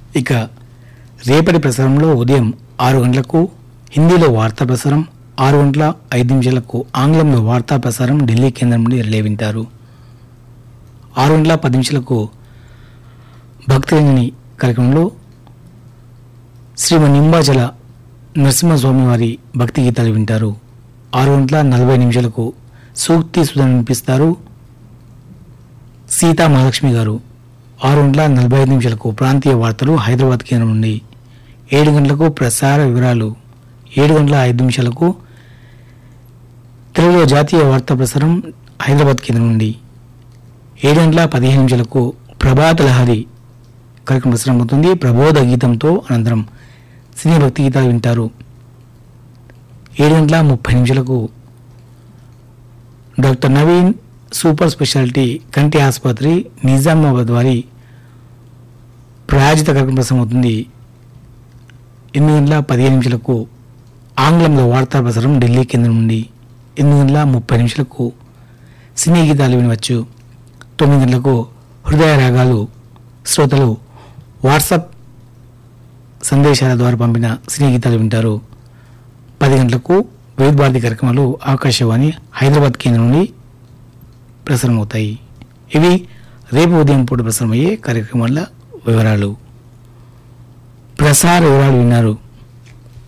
ఇక రేపటి ప్రసారంలో ఉదయం ఆరు గంటలకు హిందీలో వార్తా ప్రసారం ఆరు గంటల ఐదు నిమిషాలకు ఆంగ్లంలో వార్తా ప్రసారం ఢిల్లీ కేంద్రం నుండి రిలే వింటారు ఆరు గంటల పది నిమిషాలకు భక్తులని కార్యక్రమంలో శ్రీమన్ నింబాచల నరసింహస్వామి వారి భక్తి గీతాలు వింటారు ఆరు గంటల నలభై నిమిషాలకు సూక్తి సుధ వినిపిస్తారు సీతా మహాలక్ష్మి గారు ఆరు గంటల నలభై ఐదు నిమిషాలకు ప్రాంతీయ వార్తలు హైదరాబాద్ కేంద్రం నుండి ఏడు గంటలకు ప్రసార వివరాలు ఏడు గంటల ఐదు నిమిషాలకు తెలుగులో జాతీయ వార్తా ప్రసారం హైదరాబాద్ కేంద్రం నుండి ఏడు గంటల పదిహేను నిమిషాలకు ప్రభాత లహరి కార్యక్రమం ప్రసారం అవుతుంది ప్రబోధ గీతంతో అనంతరం సినీ భక్తి గీతాలు వింటారు ఏడు గంటల ముప్పై నిమిషాలకు డాక్టర్ నవీన్ సూపర్ స్పెషాలిటీ కంటి ఆసుపత్రి నిజామాబాద్ వారి ప్రాయోజిత కార్యక్రమం ప్రసారం అవుతుంది ఎనిమిది గంటల పదిహేను నిమిషాలకు ఆంగ్లంలో వార్తా ప్రసారం ఢిల్లీ కేంద్రం నుండి ఎనిమిది గంటల ముప్పై నిమిషాలకు సినీ గీతాలు వినవచ్చు తొమ్మిది గంటలకు హృదయ రాగాలు శ్రోతలు వాట్సాప్ సందేశాల ద్వారా పంపిన సినీ గీతాలు వింటారు పది గంటలకు వివిధ భారతి కార్యక్రమాలు ఆకాశవాణి హైదరాబాద్ కేంద్రం నుండి ప్రసారం అవుతాయి ఇవి రేపు ఉదయం పూట ప్రసారమయ్యే కార్యక్రమాల వివరాలు ప్రసార వివరాలు విన్నారు